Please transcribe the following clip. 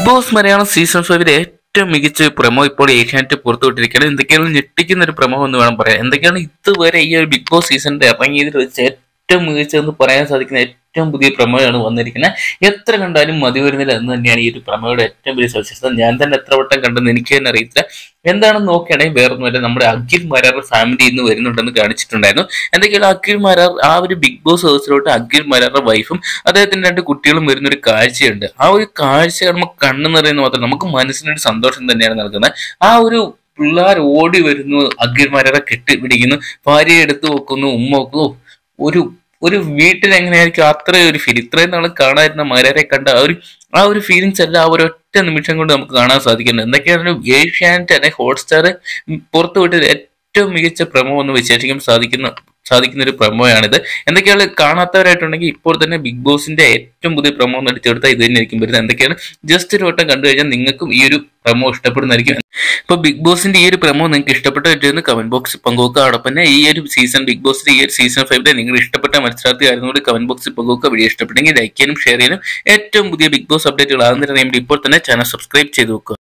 boss Malayalam season ഫൈവിലെ ഏറ്റവും മികച്ച ഒരു പ്രമോ ഇപ്പോൾ ഏഷ്യാനെറ്റ് പുറത്തുവിട്ടിരിക്കുകയാണ് എന്തൊക്കെയാണ് ഞെട്ടിക്കുന്ന ഒരു പ്രമോ എന്ന് വേണം പറയാൻ എന്തൊക്കെയാണ് ഇതുവരെ ഈ ഒരു ബിഗ് ബോസ് സീസണിന്റെ ഇറങ്ങിയതിൽ വെച്ച് ഏറ്റവും മികച്ചതെന്ന് പറയാൻ സാധിക്കുന്ന ഏറ്റവും പുതിയ പ്രമോയാണ് വന്നിരിക്കുന്നത് എത്ര കണ്ടാലും മതി വരുന്നില്ല എന്ന് തന്നെയാണ് ഈ ഒരു പ്രമോയുടെ ഏറ്റവും വലിയ സവിശേഷത ഞാൻ തന്നെ എത്ര വട്ടം കണ്ടെന്ന് എനിക്ക് തന്നെ അറിയത്തില്ല എന്താണെന്ന് നോക്കുകയാണെങ്കിൽ വേറൊന്നുമല്ല നമ്മുടെ അഖിൽ മരാർ ഫാമിലി ഇന്ന് വരുന്നുണ്ടെന്ന് കാണിച്ചിട്ടുണ്ടായിരുന്നു എന്തൊക്കെയാണ് അഖിൽ മരാർ ആ ഒരു ബിഗ് ബോസ് ഹൗസിലോട്ട് അഖിൽ മരാറുടെ വൈഫും അദ്ദേഹത്തിന്റെ രണ്ട് കുട്ടികളും വരുന്ന ഒരു കാഴ്ചയുണ്ട് ആ ഒരു കാഴ്ച കാണുമ്പോൾ കണ്ണു നിറയുന്ന മാത്രം നമുക്ക് മനസ്സിനൊരു സന്തോഷം തന്നെയാണ് നൽകുന്നത് ആ ഒരു പിള്ളേർ ഓടി വരുന്നു അഖിൽ മരാറെ കെട്ടിപ്പിടിക്കുന്നു ഭാര്യയെ എടുത്തു വെക്കുന്നു ഉമ്മ വെക്കുന്നു ഒരു ഒരു വീട്ടിൽ എങ്ങനെയായിരിക്കും അത്രയും ഒരു ഫീൽ ഇത്രയും നാൾ കാണാതിരുന്ന മരാരെ കണ്ട ആ ഒരു ആ ഒരു ഫീലിങ്സ് എല്ലാം ആ ഒരു ഒറ്റ നിമിഷം കൊണ്ട് നമുക്ക് കാണാൻ സാധിക്കുന്നത് എന്തൊക്കെയാണ് ഏഷ്യാനെറ്റ് അല്ലെ ഹോട്ട്സ്റ്റാർ പുറത്തുവിട്ട് ഏറ്റവും മികച്ച പ്രമോ എന്ന് വിശേഷിക്കാൻ സാധിക്കുന്ന സാധിക്കുന്ന ഒരു പ്രമോയാണിത് എന്തൊക്കെയാണ് കാണാത്തവരായിട്ടുണ്ടെങ്കിൽ ഇപ്പോൾ തന്നെ ബിഗ് ബോസിന്റെ ഏറ്റവും പുതിയ പ്രമോ നടിച്ചെടുത്താൽ ഇത് തന്നെ ആയിരിക്കും വരുന്നത് എന്തൊക്കെയാണ് ജസ്റ്റ് ഒരു വട്ടം കണ്ടു കഴിഞ്ഞാൽ നിങ്ങൾക്കും ഈ ഒരു പ്രമോ ഇഷ്ടപ്പെടുന്നതായിരിക്കും ഇപ്പൊ ബിഗ് ബോസിന്റെ ഈ ഒരു പ്രമോ നിങ്ങൾക്ക് ഇഷ്ടപ്പെട്ടിരുന്നു കമന്റ് ബോക്സിൽ പങ്കുവെക്കുക അതോടൊപ്പം തന്നെ ഈ ഒരു സീസൺ ബിഗ് ബോസിന്റെ ഈ ഒരു സീസൺ ഫൈവിലെ നിങ്ങൾ ഇഷ്ടപ്പെട്ട മത്സരാർത്ഥി ആയിരുന്നോട് കമന്റ് ബോക്സിൽ പങ്കുവെക്കുക വീഡിയോ ഇഷ്ടപ്പെട്ടെങ്കിൽ ലൈക്ക് ചെയ്യാനും ഷെയർ ചെയ്യാനും ഏറ്റവും പുതിയ ബിഗ് ബോസ് അപ്ഡേറ്റുകൾ ആകുന്നതിന് വേണ്ടി ഇപ്പോൾ തന്നെ ചാനൽ സബ്സ്ക്രൈബ് ചെയ്ത് വെക്കുക